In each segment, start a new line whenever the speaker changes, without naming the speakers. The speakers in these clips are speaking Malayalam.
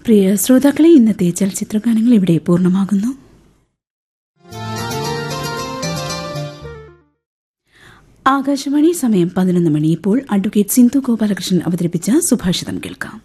പ്രിയ ശ്രോതാക്കളെ ഇന്നത്തെ ചലച്ചിത്ര ഗാനങ്ങൾ ഇവിടെ പൂർണ്ണമാകുന്നു ആകാശവാണി സമയം പതിനൊന്ന് മണി ഇപ്പോൾ അഡ്വക്കേറ്റ് സിന്ധു ഗോപാലകൃഷ്ണൻ അവതരിപ്പിച്ച സുഭാഷിതം കേൾക്കാം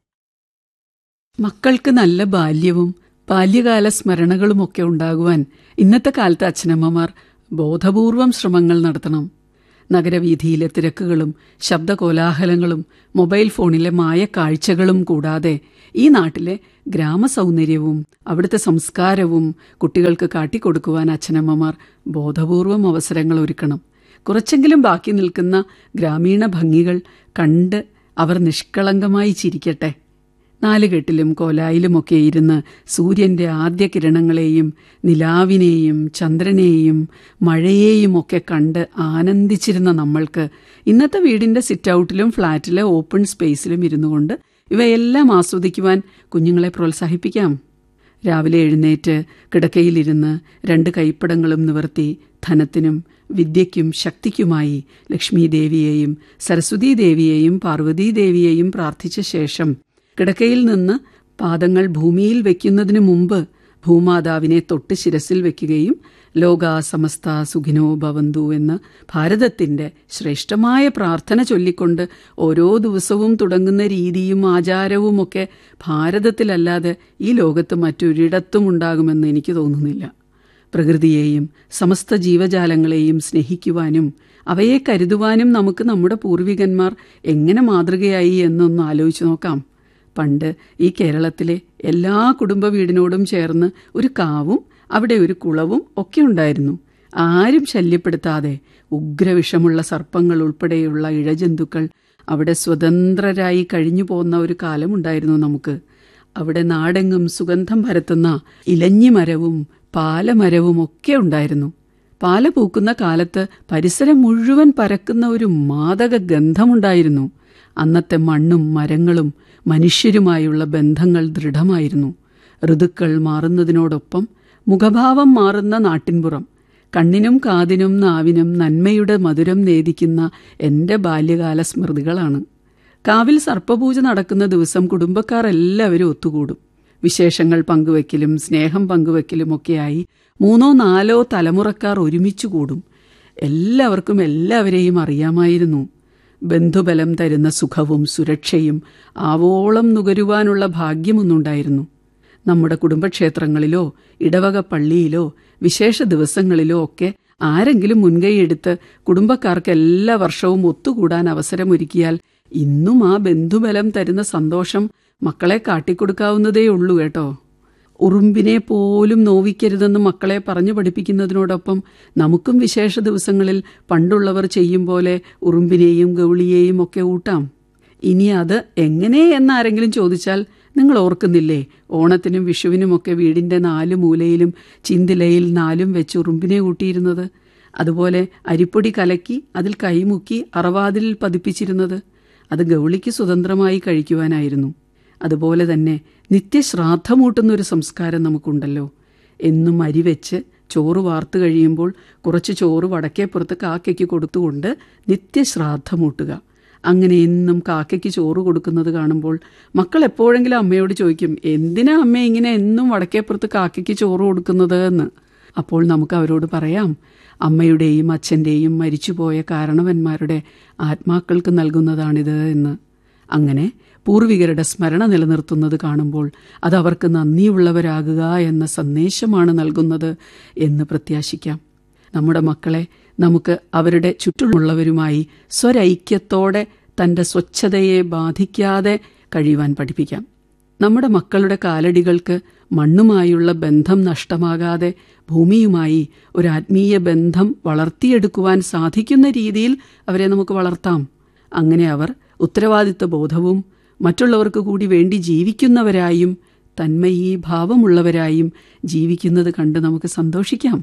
മക്കൾക്ക് നല്ല ബാല്യവും ബാല്യകാല സ്മരണകളുമൊക്കെ ഉണ്ടാകുവാൻ ഇന്നത്തെ കാലത്ത് അച്ഛനമ്മമാർ ബോധപൂർവം ശ്രമങ്ങൾ നടത്തണം നഗരവീഥിയിലെ തിരക്കുകളും ശബ്ദകോലാഹലങ്ങളും മൊബൈൽ ഫോണിലെ മായ കാഴ്ചകളും കൂടാതെ ഈ നാട്ടിലെ ഗ്രാമസൗന്ദര്യവും അവിടുത്തെ സംസ്കാരവും കുട്ടികൾക്ക് കാട്ടിക്കൊടുക്കുവാൻ അച്ഛനമ്മമാർ ബോധപൂർവം അവസരങ്ങൾ ഒരുക്കണം കുറച്ചെങ്കിലും ബാക്കി നിൽക്കുന്ന ഗ്രാമീണ ഭംഗികൾ കണ്ട് അവർ നിഷ്കളങ്കമായി ചിരിക്കട്ടെ നാലുകെട്ടിലും കോലായിലുമൊക്കെ ഇരുന്ന് സൂര്യന്റെ ആദ്യ കിരണങ്ങളെയും നിലാവിനെയും ചന്ദ്രനെയും മഴയെയും ഒക്കെ കണ്ട് ആനന്ദിച്ചിരുന്ന നമ്മൾക്ക് ഇന്നത്തെ വീടിന്റെ സിറ്റൗട്ടിലും ഫ്ളാറ്റിലെ ഓപ്പൺ സ്പേസിലും ഇരുന്നു കൊണ്ട് ഇവയെല്ലാം ആസ്വദിക്കുവാൻ കുഞ്ഞുങ്ങളെ പ്രോത്സാഹിപ്പിക്കാം രാവിലെ എഴുന്നേറ്റ് കിടക്കയിലിരുന്ന് രണ്ട് കൈപ്പടങ്ങളും നിവർത്തി ധനത്തിനും വിദ്യയ്ക്കും ശക്തിക്കുമായി ലക്ഷ്മി ദേവിയെയും സരസ്വതീ ദേവിയെയും പാർവതീ ദേവിയെയും പ്രാർത്ഥിച്ച ശേഷം കിടക്കയിൽ നിന്ന് പാദങ്ങൾ ഭൂമിയിൽ വയ്ക്കുന്നതിനു മുമ്പ് ഭൂമാതാവിനെ തൊട്ട് ശിരസിൽ വയ്ക്കുകയും ലോക സമസ്ത സുഖിനോ ഭവന്തു എന്ന് ഭാരതത്തിന്റെ ശ്രേഷ്ഠമായ പ്രാർത്ഥന ചൊല്ലിക്കൊണ്ട് ഓരോ ദിവസവും തുടങ്ങുന്ന രീതിയും ആചാരവുമൊക്കെ ഭാരതത്തിലല്ലാതെ ഈ ലോകത്ത് മറ്റൊരിടത്തും ഉണ്ടാകുമെന്ന് എനിക്ക് തോന്നുന്നില്ല പ്രകൃതിയെയും സമസ്ത ജീവജാലങ്ങളെയും സ്നേഹിക്കുവാനും അവയെ കരുതുവാനും നമുക്ക് നമ്മുടെ പൂർവികന്മാർ എങ്ങനെ മാതൃകയായി എന്നൊന്ന് ആലോചിച്ചു നോക്കാം പണ്ട് ഈ കേരളത്തിലെ എല്ലാ കുടുംബ വീടിനോടും ചേർന്ന് ഒരു കാവും അവിടെ ഒരു കുളവും ഒക്കെ ഉണ്ടായിരുന്നു ആരും ശല്യപ്പെടുത്താതെ ഉഗ്രവിഷമുള്ള സർപ്പങ്ങൾ ഉൾപ്പെടെയുള്ള ഇഴജന്തുക്കൾ അവിടെ സ്വതന്ത്രരായി കഴിഞ്ഞു പോന്ന ഒരു കാലമുണ്ടായിരുന്നു നമുക്ക് അവിടെ നാടെങ്ങും സുഗന്ധം പരത്തുന്ന ഇലഞ്ഞിമരവും പാലമരവും ഒക്കെ ഉണ്ടായിരുന്നു പാല പൂക്കുന്ന കാലത്ത് പരിസരം മുഴുവൻ പരക്കുന്ന ഒരു മാദക ഗന്ധമുണ്ടായിരുന്നു അന്നത്തെ മണ്ണും മരങ്ങളും മനുഷ്യരുമായുള്ള ബന്ധങ്ങൾ ദൃഢമായിരുന്നു ഋതുക്കൾ മാറുന്നതിനോടൊപ്പം മുഖഭാവം മാറുന്ന നാട്ടിൻപുറം കണ്ണിനും കാതിനും നാവിനും നന്മയുടെ മധുരം നേദിക്കുന്ന എൻ്റെ ബാല്യകാല സ്മൃതികളാണ് കാവിൽ സർപ്പപൂജ നടക്കുന്ന ദിവസം കുടുംബക്കാർ എല്ലാവരും ഒത്തുകൂടും വിശേഷങ്ങൾ പങ്കുവെക്കലും സ്നേഹം പങ്കുവെക്കലുമൊക്കെയായി മൂന്നോ നാലോ തലമുറക്കാർ ഒരുമിച്ചു കൂടും എല്ലാവർക്കും എല്ലാവരെയും അറിയാമായിരുന്നു ബന്ധുബലം തരുന്ന സുഖവും സുരക്ഷയും ആവോളം നുകരുവാനുള്ള ഭാഗ്യമൊന്നുണ്ടായിരുന്നു നമ്മുടെ കുടുംബക്ഷേത്രങ്ങളിലോ ഇടവക പള്ളിയിലോ വിശേഷ ദിവസങ്ങളിലോ ഒക്കെ ആരെങ്കിലും മുൻകൈയെടുത്ത് കുടുംബക്കാർക്ക് എല്ലാ വർഷവും ഒത്തുകൂടാൻ അവസരമൊരുക്കിയാൽ ഇന്നും ആ ബന്ധുബലം തരുന്ന സന്തോഷം മക്കളെ കാട്ടിക്കൊടുക്കാവുന്നതേ ഉള്ളൂ കേട്ടോ ഉറുമ്പിനെ പോലും നോവിക്കരുതെന്ന് മക്കളെ പറഞ്ഞു പഠിപ്പിക്കുന്നതിനോടൊപ്പം നമുക്കും വിശേഷ ദിവസങ്ങളിൽ പണ്ടുള്ളവർ ചെയ്യും പോലെ ഉറുമ്പിനെയും ഗൗളിയെയും ഒക്കെ ഊട്ടാം ഇനി അത് എങ്ങനെ എന്നാരെങ്കിലും ചോദിച്ചാൽ നിങ്ങൾ ഓർക്കുന്നില്ലേ ഓണത്തിനും വിഷുവിനുമൊക്കെ വീടിന്റെ നാല് മൂലയിലും ചിന്തിലയിൽ നാലും വെച്ച് ഉറുമ്പിനെ കൂട്ടിയിരുന്നത് അതുപോലെ അരിപ്പൊടി കലക്കി അതിൽ കൈമുക്കി അറവാതിലിൽ പതിപ്പിച്ചിരുന്നത് അത് ഗൗളിക്ക് സ്വതന്ത്രമായി കഴിക്കുവാനായിരുന്നു അതുപോലെ തന്നെ നിത്യശ്രാദ്ധമൂട്ടുന്ന ഒരു സംസ്കാരം നമുക്കുണ്ടല്ലോ എന്നും അരി വെച്ച് ചോറ് വാർത്തു കഴിയുമ്പോൾ കുറച്ച് ചോറ് വടക്കേപ്പുറത്ത് കാക്കയ്ക്ക് കൊടുത്തുകൊണ്ട് നിത്യശ്രാദ്ധമൂട്ടുക അങ്ങനെ എന്നും കാക്കയ്ക്ക് ചോറ് കൊടുക്കുന്നത് കാണുമ്പോൾ മക്കൾ എപ്പോഴെങ്കിലും അമ്മയോട് ചോദിക്കും എന്തിനാ അമ്മ ഇങ്ങനെ എന്നും വടക്കേപ്പുറത്ത് കാക്കയ്ക്ക് ചോറ് കൊടുക്കുന്നത് എന്ന് അപ്പോൾ നമുക്ക് അവരോട് പറയാം അമ്മയുടെയും അച്ഛൻ്റെയും മരിച്ചുപോയ കാരണവന്മാരുടെ ആത്മാക്കൾക്ക് നൽകുന്നതാണിത് എന്ന് അങ്ങനെ പൂർവികരുടെ സ്മരണ നിലനിർത്തുന്നത് കാണുമ്പോൾ അത് അവർക്ക് നന്ദിയുള്ളവരാകുക എന്ന സന്ദേശമാണ് നൽകുന്നത് എന്ന് പ്രത്യാശിക്കാം നമ്മുടെ മക്കളെ നമുക്ക് അവരുടെ ചുറ്റുമുള്ളവരുമായി സ്വരൈക്യത്തോടെ തൻ്റെ സ്വച്ഛതയെ ബാധിക്കാതെ കഴിയുവാൻ പഠിപ്പിക്കാം നമ്മുടെ മക്കളുടെ കാലടികൾക്ക് മണ്ണുമായുള്ള ബന്ധം നഷ്ടമാകാതെ ഭൂമിയുമായി ഒരു ആത്മീയ ബന്ധം വളർത്തിയെടുക്കുവാൻ സാധിക്കുന്ന രീതിയിൽ അവരെ നമുക്ക് വളർത്താം അങ്ങനെ അവർ ഉത്തരവാദിത്വ ബോധവും മറ്റുള്ളവർക്ക് കൂടി വേണ്ടി ജീവിക്കുന്നവരായും തന്മയീ ഭാവമുള്ളവരായും ജീവിക്കുന്നത് കണ്ട് നമുക്ക് സന്തോഷിക്കാം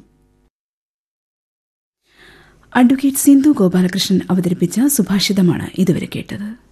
അഡ്വക്കേറ്റ് സിന്ധു ഗോപാലകൃഷ്ണൻ അവതരിപ്പിച്ച സുഭാഷിതമാണ് ഇതുവരെ കേട്ടത്